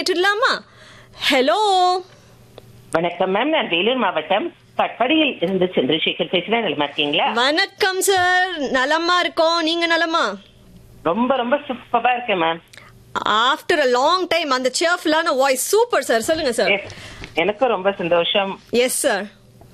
கேட்டுடலாமா ஹலோ வணக்கம் மேம் நான் வேலூர் மாவட்டம் பட்படியில் இருந்து சந்திரசேகர் பேசுறேன் நல்லா இருக்கீங்களா வணக்கம் சார் நலமா இருக்கோம் நீங்க நலமா ரொம்ப ரொம்ப சூப்பரா இருக்கேன் ma'am after a long time அந்த சேர்ஃபுல்லான வாய்ஸ் சூப்பர் சார் சொல்லுங்க சார் Yes. எனக்கும் ரொம்ப சந்தோஷம் எஸ் சார்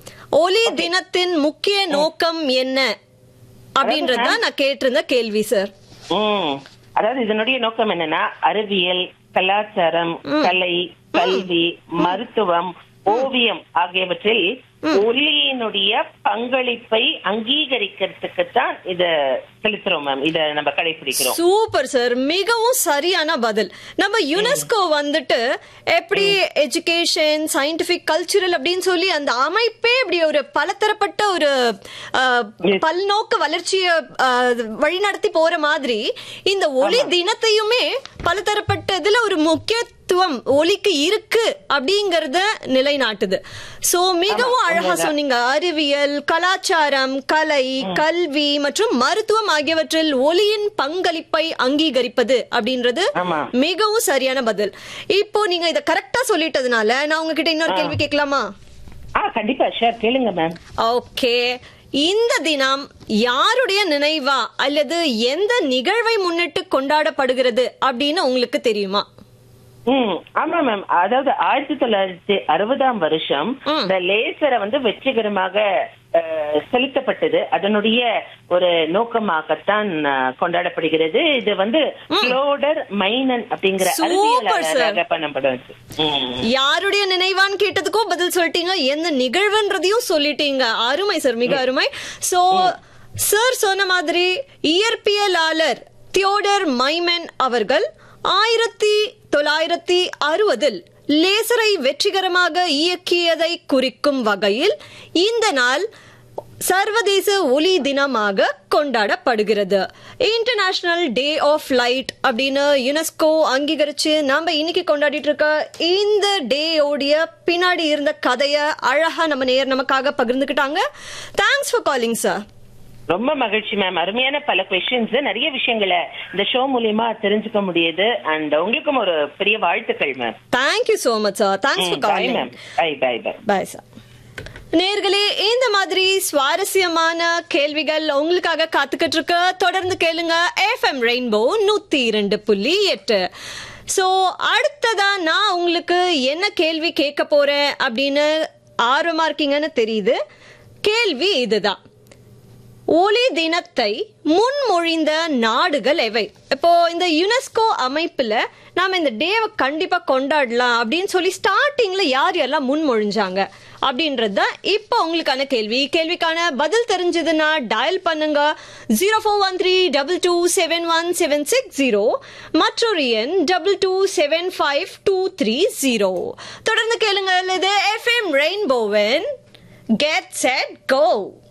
ஒலி தினத்தின் முக்கிய நோக்கம் என்ன அப்படின்றது தான் நான் கேட்டிருந்த கேள்வி சார் ம் அதாவது இதனுடைய நோக்கம் என்னன்னா அறிவியல் கலாச்சாரம் கலை கல்வி மருத்துவம் ஓவியம் ஆகியவற்றில் ஒலியினுடைய பங்களிப்பை அங்கீகரிக்கிறதுக்கு தான் இத செலுத்துறோம் மேம் இத நம்ம கடைபிடிக்கிறோம் சூப்பர் சார் மிகவும் சரியான பதில் நம்ம யுனெஸ்கோ வந்துட்டு எப்படி எஜுகேஷன் சயின்டிபிக் கல்ச்சுரல் அப்படின்னு சொல்லி அந்த அமைப்பே இப்படி ஒரு பலதரப்பட்ட ஒரு அஹ், பல்நோக்கு வளர்ச்சியை அஹ், வழிநடத்தி போற மாதிரி இந்த ஒளி தினத்தையுமே பலதரப்பட்ட இதுல ஒரு முக்கியத்துவம் ஒலிக்கு இருக்கு அப்படிங்கறத நிலைநாட்டுது சோ மிகவும் அழகா சொன்னீங்க அறிவியல் கலாச்சாரம் கலை கல்வி மற்றும் மருத்துவம் ஆகியவற்றில் ஒலியின் பங்களிப்பை அங்கீகரிப்பது அப்படின்றது ஆமா. மிகவும் சரியான பதில் இப்போ நீங்க இத கரெக்டா சொல்லிட்டதுனால நான் உங்ககிட்ட இன்னொரு கேள்வி கேட்கலாமா ஆ கண்டிப்பா ஷேர் கேளுங்க மேம் ஓகே இந்த தினம் யாருடைய நினைவா அல்லது எந்த நிகழ்வை முன்னிட்டு கொண்டாடப்படுகிறது அப்படின்னு உங்களுக்கு தெரியுமா ம் ஆமா மேம் அதாவது ஆயிரத்தி தொள்ளாயிரத்தி அறுபதாம் வருஷம் ம். இந்த லேசரை வந்து வெற்றிகரமாக அஹ், செலுத்தப்பட்டது அதனுடைய ஒரு நோக்கமாகத்தான் அஹ், கொண்டாடப்படுகிறது இது வந்து குளோடர் மைனன் அப்படிங்கிற Super, அறிவியலாளராக பண்ணப்படும் ம். யாருடைய நினைவான்னு கேட்டதுக்கும் பதில் சொல்லிட்டீங்க எந்த நிகழ்வுன்றதையும் சொல்லிட்டீங்க அருமை சார் மிக அருமை சோ சார் சொன்ன மாதிரி இயற்பியலாளர் தியோடர் மைமன் அவர்கள் ஆயிரத்தி தொள்ளாயிரத்தி அறுபதில் லேசரை வெற்றிகரமாக இயக்கியதை குறிக்கும் வகையில் இந்த நாள் சர்வதேச ஒலி தினமாக கொண்டாடப்படுகிறது இன்டர்நேஷனல் டே ஆஃப் லைட் அப்படின்னு யுனெஸ்கோ அங்கீகரிச்சு நம்ம இன்னைக்கு கொண்டாடிட்டு இருக்க இந்த டேயோடைய பின்னாடி இருந்த கதைய அழகா நம்ம நேர் நமக்காக பகிர்ந்துக்கிட்டாங்க தேங்க்ஸ் ஃபார் காலிங் சார் ரொம்ப மகிழ்ச்சி மேம் அருமையான பல கொஸ்டின்ஸ் நிறைய விஷயங்களை இந்த ஷோ மூலியமா தெரிஞ்சுக்க முடியுது அண்ட் உங்களுக்கும் ஒரு பெரிய வாழ்த்துக்கள் ma'am thank you so much sir thanks for bye calling ma'am bye bye bye bye sir நேர்களே இந்த மாதிரி சுவாரஸ்யமான கேள்விகள் உங்களுக்காக காத்துக்கிட்டு இருக்கு தொடர்ந்து கேளுங்க எஃப்எம் ரெயின்போ நூத்தி இரண்டு புள்ளி எட்டு சோ அடுத்ததா நான் உங்களுக்கு என்ன கேள்வி கேட்க போறேன் அப்படின்னு ஆர்வமா இருக்கீங்கன்னு தெரியுது கேள்வி இதுதான் ஒலி தினத்தை முன்மொழிந்த நாடுகள் எவை இப்போ இந்த யுனெஸ்கோ அமைப்புல நாம இந்த டேவை கண்டிப்பா கொண்டாடலாம் அப்படின்னு சொல்லி ஸ்டார்டிங்ல யார் யாரெல்லாம் முன்மொழிஞ்சாங்க அப்படின்றது தான் இப்போ உங்களுக்கான கேள்வி கேள்விக்கான பதில் தெரிஞ்சதுன்னா டயல் பண்ணுங்க zero four one three double two seven one seven six zero மற்றொரு எண் double two seven five two three zero தொடர்ந்து கேளுங்க இது எஃப்எம் ரெயின்போவன் கெட் செட் கோ